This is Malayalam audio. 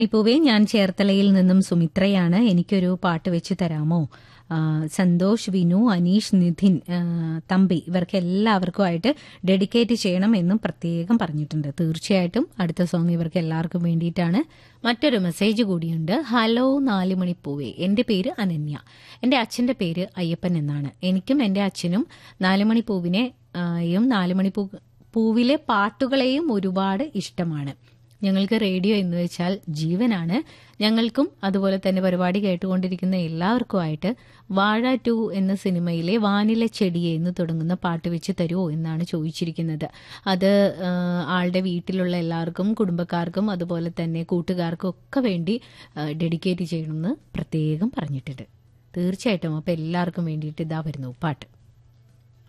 ഇപ്പോവേ ഞാൻ ചേർത്തലയിൽ നിന്നും സുമിത്രയാണ് എനിക്കൊരു പാട്ട് വെച്ച് തരാമോ ആ, സന്തോഷ് വിനു അനീഷ് നിധിൻ ആ, തമ്പി ഇവർക്ക് എല്ലാവർക്കുമായിട്ട് ഡെഡിക്കേറ്റ് ചെയ്യണം എന്നും പ്രത്യേകം പറഞ്ഞിട്ടുണ്ട് തീർച്ചയായിട്ടും അടുത്ത സോങ് ഇവർക്ക് എല്ലാവർക്കും വേണ്ടിയിട്ടാണ് മറ്റൊരു മെസ്സേജ് കൂടിയുണ്ട് ഹലോ നാലുമണിപ്പൂവേ എന്റെ പേര് അനന്യ എന്റെ അച്ഛന്റെ പേര് അയ്യപ്പൻ എന്നാണ് എനിക്കും എന്റെ അച്ഛനും നാലുമണിപ്പൂവിനെ ആ, യും നാലുമണിപ്പൂ പൂവിലെ പാട്ടുകളെയും ഒരുപാട് ഇഷ്ടമാണ് ഞങ്ങൾക്ക് റേഡിയോ എന്ന് വെച്ചാൽ ജീവനാണ് ഞങ്ങൾക്കും അതുപോലെ തന്നെ പരിപാടി കേട്ടുകൊണ്ടിരിക്കുന്ന എല്ലാവർക്കുമായിട്ട് വാഴ ടു എന്ന സിനിമയിലെ വാനില ചെടിയെ എന്ന് തുടങ്ങുന്ന പാട്ട് വെച്ച് തരുമോ എന്നാണ് ചോദിച്ചിരിക്കുന്നത് അത് ആ, ആളുടെ വീട്ടിലുള്ള എല്ലാവർക്കും കുടുംബക്കാർക്കും അതുപോലെ തന്നെ കൂട്ടുകാർക്കും ഒക്കെ വേണ്ടി ഡെഡിക്കേറ്റ് ചെയ്യണമെന്ന് പ്രത്യേകം പറഞ്ഞിട്ടുണ്ട് തീർച്ചയായിട്ടും അപ്പം എല്ലാവർക്കും വേണ്ടിയിട്ട് ഇതാ വരുന്നു പാട്ട്